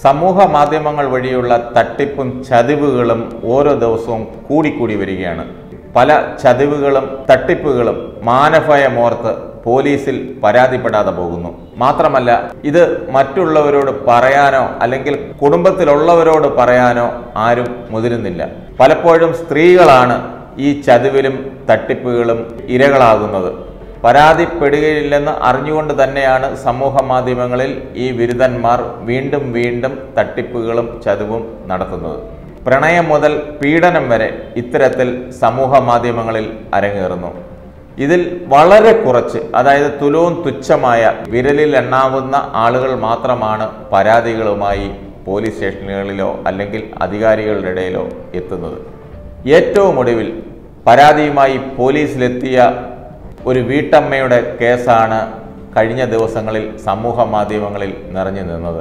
സമൂഹ മാധ്യമങ്ങൾ വഴിയുള്ള തട്ടിപ്പും ചതിവുകളും ഓരോ ദിവസവും കൂടിക്കൂടി വരികയാണ് പല ചതിവുകളും തട്ടിപ്പുകളും മാനഭയമോർത്ത് പോലീസിൽ പരാതിപ്പെടാതെ പോകുന്നു മാത്രമല്ല ഇത് മറ്റുള്ളവരോട് പറയാനോ അല്ലെങ്കിൽ കുടുംബത്തിലുള്ളവരോട് പറയാനോ ആരും മുതിരുന്നില്ല പലപ്പോഴും സ്ത്രീകളാണ് ഈ ചതിവിലും തട്ടിപ്പുകളും ഇരകളാകുന്നത് പരാതിപ്പെടുകയില്ലെന്ന് അറിഞ്ഞുകൊണ്ട് തന്നെയാണ് സമൂഹ മാധ്യമങ്ങളിൽ ഈ ബിരുദന്മാർ വീണ്ടും വീണ്ടും തട്ടിപ്പുകളും ചതിവും നടത്തുന്നത് പ്രണയം മുതൽ പീഡനം വരെ ഇത്തരത്തിൽ സമൂഹ മാധ്യമങ്ങളിൽ അരങ്ങേറുന്നു ഇതിൽ വളരെ കുറച്ച് അതായത് തുലവും തുച്ഛമായ വിരലിൽ എണ്ണാവുന്ന ആളുകൾ മാത്രമാണ് പരാതികളുമായി പോലീസ് സ്റ്റേഷനുകളിലോ അല്ലെങ്കിൽ അധികാരികളുടെ ഇടയിലോ എത്തുന്നത് ഏറ്റവും ഒടുവിൽ പരാതിയുമായി പോലീസിലെത്തിയ ഒരു വീട്ടമ്മയുടെ കേസാണ് കഴിഞ്ഞ ദിവസങ്ങളിൽ സമൂഹ മാധ്യമങ്ങളിൽ നിറഞ്ഞു നിന്നത്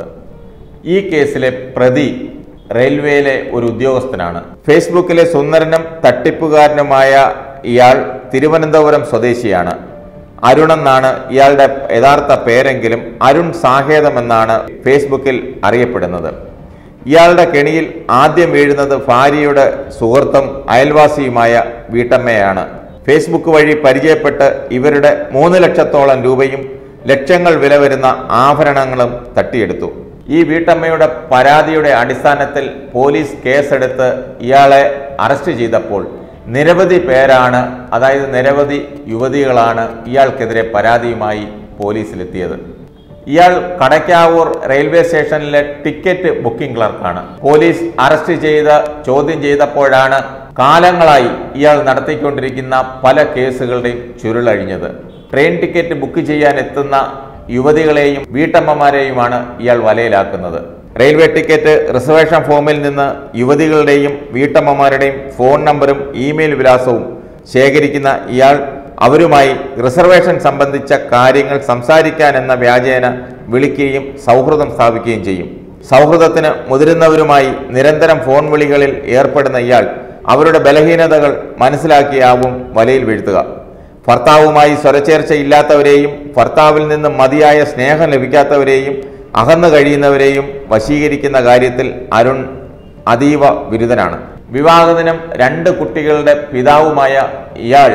ഈ കേസിലെ പ്രതി റെയിൽവേയിലെ ഒരു ഉദ്യോഗസ്ഥനാണ് ഫേസ്ബുക്കിലെ സുന്ദരനും തട്ടിപ്പുകാരനുമായ ഇയാൾ തിരുവനന്തപുരം സ്വദേശിയാണ് അരുൺ എന്നാണ് ഇയാളുടെ യഥാർത്ഥ പേരെങ്കിലും അരുൺ സാഹേതം എന്നാണ് ഫേസ്ബുക്കിൽ അറിയപ്പെടുന്നത് ഇയാളുടെ കെണിയിൽ ആദ്യം വീഴുന്നത് ഭാര്യയുടെ സുഹൃത്തും അയൽവാസിയുമായ വീട്ടമ്മയാണ് ഫേസ്ബുക്ക് വഴി പരിചയപ്പെട്ട് ഇവരുടെ മൂന്ന് ലക്ഷത്തോളം രൂപയും ലക്ഷങ്ങൾ വില വരുന്ന ആഭരണങ്ങളും തട്ടിയെടുത്തു ഈ വീട്ടമ്മയുടെ പരാതിയുടെ അടിസ്ഥാനത്തിൽ പോലീസ് കേസെടുത്ത് ഇയാളെ അറസ്റ്റ് ചെയ്തപ്പോൾ നിരവധി പേരാണ് അതായത് നിരവധി യുവതികളാണ് ഇയാൾക്കെതിരെ പരാതിയുമായി പോലീസിലെത്തിയത് ഇയാൾ കടയ്ക്കാവൂർ റെയിൽവേ സ്റ്റേഷനിലെ ടിക്കറ്റ് ബുക്കിംഗ് ക്ലർക്കാണ് പോലീസ് അറസ്റ്റ് ചെയ്ത് ചോദ്യം ചെയ്തപ്പോഴാണ് കാലങ്ങളായി ഇയാൾ നടത്തിക്കൊണ്ടിരിക്കുന്ന പല കേസുകളുടെയും ചുരുളഴിഞ്ഞത് ട്രെയിൻ ടിക്കറ്റ് ബുക്ക് ചെയ്യാൻ എത്തുന്ന യുവതികളെയും വീട്ടമ്മമാരെയുമാണ് ഇയാൾ വലയിലാക്കുന്നത് റെയിൽവേ ടിക്കറ്റ് റിസർവേഷൻ ഫോമിൽ നിന്ന് യുവതികളുടെയും വീട്ടമ്മമാരുടെയും ഫോൺ നമ്പറും ഇമെയിൽ വിലാസവും ശേഖരിക്കുന്ന ഇയാൾ അവരുമായി റിസർവേഷൻ സംബന്ധിച്ച കാര്യങ്ങൾ സംസാരിക്കാൻ എന്ന വ്യാജേന വിളിക്കുകയും സൗഹൃദം സ്ഥാപിക്കുകയും ചെയ്യും സൗഹൃദത്തിന് മുതിരുന്നവരുമായി നിരന്തരം ഫോൺ വിളികളിൽ ഏർപ്പെടുന്ന ഇയാൾ അവരുടെ ബലഹീനതകൾ മനസ്സിലാക്കിയാവും വലയിൽ വീഴ്ത്തുക ഭർത്താവുമായി സ്വരച്ചേർച്ച ഇല്ലാത്തവരെയും ഭർത്താവിൽ നിന്ന് മതിയായ സ്നേഹം ലഭിക്കാത്തവരെയും അകന്നു കഴിയുന്നവരെയും വശീകരിക്കുന്ന കാര്യത്തിൽ അരുൺ അതീവ ബിരുദനാണ് വിവാഹദിനം രണ്ട് കുട്ടികളുടെ പിതാവുമായ ഇയാൾ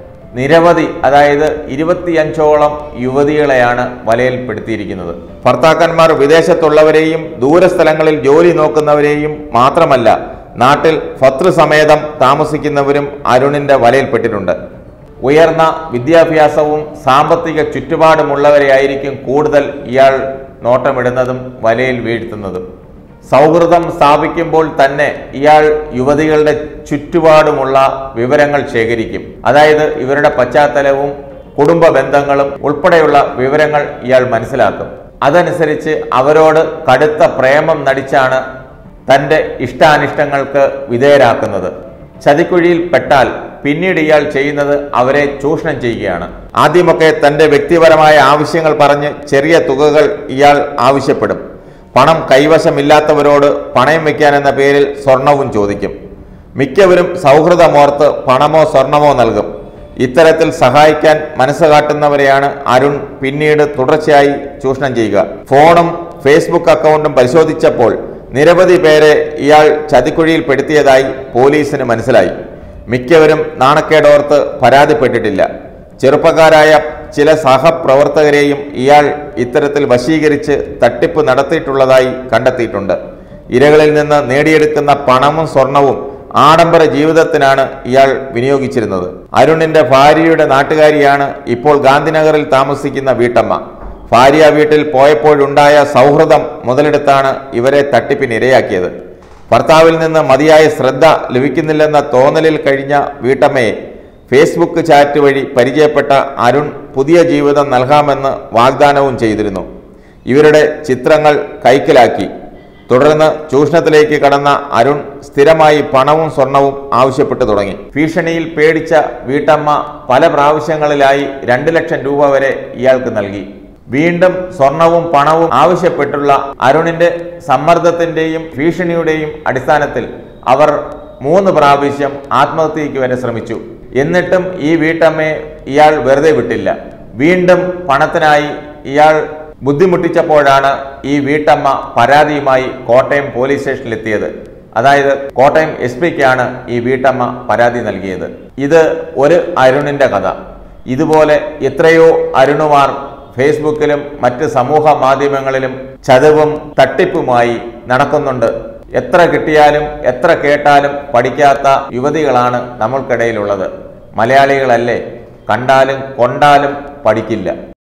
നിരവധി അതായത് ഇരുപത്തിയഞ്ചോളം യുവതികളെയാണ് വലയിൽപ്പെടുത്തിയിരിക്കുന്നത് ഭർത്താക്കന്മാർ വിദേശത്തുള്ളവരെയും ദൂരസ്ഥലങ്ങളിൽ ജോലി നോക്കുന്നവരെയും മാത്രമല്ല നാട്ടിൽ ഭർത്തൃസമേതം താമസിക്കുന്നവരും അരുണിന്റെ വലയിൽപ്പെട്ടിട്ടുണ്ട് ഉയർന്ന വിദ്യാഭ്യാസവും സാമ്പത്തിക ചുറ്റുപാടുമുള്ളവരെയായിരിക്കും കൂടുതൽ ഇയാൾ നോട്ടമിടുന്നതും വലയിൽ വീഴ്ത്തുന്നതും സൗഹൃദം സ്ഥാപിക്കുമ്പോൾ തന്നെ ഇയാൾ യുവതികളുടെ ചുറ്റുപാടുമുള്ള വിവരങ്ങൾ ശേഖരിക്കും അതായത് ഇവരുടെ പശ്ചാത്തലവും കുടുംബ ബന്ധങ്ങളും ഉൾപ്പെടെയുള്ള വിവരങ്ങൾ ഇയാൾ മനസ്സിലാക്കും അതനുസരിച്ച് അവരോട് കടുത്ത പ്രേമം നടിച്ചാണ് തൻ്റെ ഇഷ്ടാനിഷ്ടങ്ങൾക്ക് വിധേയരാക്കുന്നത് ചതിക്കുഴിയിൽ പെട്ടാൽ പിന്നീട് ഇയാൾ ചെയ്യുന്നത് അവരെ ചൂഷണം ചെയ്യുകയാണ് ആദ്യമൊക്കെ തൻ്റെ വ്യക്തിപരമായ ആവശ്യങ്ങൾ പറഞ്ഞ് ചെറിയ തുകകൾ ഇയാൾ ആവശ്യപ്പെടും പണം കൈവശമില്ലാത്തവരോട് പണയം വയ്ക്കാൻ എന്ന പേരിൽ സ്വർണവും ചോദിക്കും മിക്കവരും സൗഹൃദമോർത്ത് പണമോ സ്വർണമോ നൽകും ഇത്തരത്തിൽ സഹായിക്കാൻ മനസ്സ് കാട്ടുന്നവരെയാണ് അരുൺ പിന്നീട് തുടർച്ചയായി ചൂഷണം ചെയ്യുക ഫോണും ഫേസ്ബുക്ക് അക്കൗണ്ടും പരിശോധിച്ചപ്പോൾ നിരവധി പേരെ ഇയാൾ ചതിക്കുഴിയിൽ പെടുത്തിയതായി പോലീസിന് മനസ്സിലായി മിക്കവരും നാണക്കേടോർത്ത് പരാതിപ്പെട്ടിട്ടില്ല ചെറുപ്പക്കാരായ ചില സഹപ്രവർത്തകരെയും ഇയാൾ ഇത്തരത്തിൽ വശീകരിച്ച് തട്ടിപ്പ് നടത്തിയിട്ടുള്ളതായി കണ്ടെത്തിയിട്ടുണ്ട് ഇരകളിൽ നിന്ന് നേടിയെടുക്കുന്ന പണവും സ്വർണവും ആഡംബര ജീവിതത്തിനാണ് ഇയാൾ വിനിയോഗിച്ചിരുന്നത് അരുണിന്റെ ഭാര്യയുടെ നാട്ടുകാരിയാണ് ഇപ്പോൾ ഗാന്ധിനഗറിൽ താമസിക്കുന്ന വീട്ടമ്മ ഭാര്യ വീട്ടിൽ പോയപ്പോഴുണ്ടായ സൗഹൃദം മുതലെടുത്താണ് ഇവരെ തട്ടിപ്പിനിരയാക്കിയത് ഭർത്താവിൽ നിന്ന് മതിയായ ശ്രദ്ധ ലഭിക്കുന്നില്ലെന്ന തോന്നലിൽ കഴിഞ്ഞ വീട്ടമ്മയെ ഫേസ്ബുക്ക് ചാറ്റ് വഴി പരിചയപ്പെട്ട അരുൺ പുതിയ ജീവിതം നൽകാമെന്ന് വാഗ്ദാനവും ചെയ്തിരുന്നു ഇവരുടെ ചിത്രങ്ങൾ കൈക്കലാക്കി തുടർന്ന് ചൂഷണത്തിലേക്ക് കടന്ന അരുൺ സ്ഥിരമായി പണവും സ്വർണവും ആവശ്യപ്പെട്ടു തുടങ്ങി ഭീഷണിയിൽ പേടിച്ച വീട്ടമ്മ പല പ്രാവശ്യങ്ങളിലായി രണ്ട് ലക്ഷം രൂപ വരെ ഇയാൾക്ക് നൽകി വീണ്ടും സ്വർണവും പണവും ആവശ്യപ്പെട്ടുള്ള അരുണിന്റെ സമ്മർദ്ദത്തിന്റെയും ഭീഷണിയുടെയും അടിസ്ഥാനത്തിൽ അവർ മൂന്ന് പ്രാവശ്യം ആത്മഹത്യയ്ക്ക് വരെ ശ്രമിച്ചു എന്നിട്ടും ഈ വീട്ടമ്മയെ ഇയാൾ വെറുതെ വിട്ടില്ല വീണ്ടും പണത്തിനായി ഇയാൾ ബുദ്ധിമുട്ടിച്ചപ്പോഴാണ് ഈ വീട്ടമ്മ പരാതിയുമായി കോട്ടയം പോലീസ് സ്റ്റേഷനിലെത്തിയത് അതായത് കോട്ടയം എസ് പിക്കാണ് ഈ വീട്ടമ്മ പരാതി നൽകിയത് ഇത് ഒരു അരുണിന്റെ കഥ ഇതുപോലെ എത്രയോ അരുണുമാർ ഫേസ്ബുക്കിലും മറ്റ് സമൂഹ മാധ്യമങ്ങളിലും ചതവും തട്ടിപ്പുമായി നടക്കുന്നുണ്ട് എത്ര കിട്ടിയാലും എത്ര കേട്ടാലും പഠിക്കാത്ത യുവതികളാണ് നമ്മൾക്കിടയിലുള്ളത് മലയാളികളല്ലേ കണ്ടാലും കൊണ്ടാലും പഠിക്കില്ല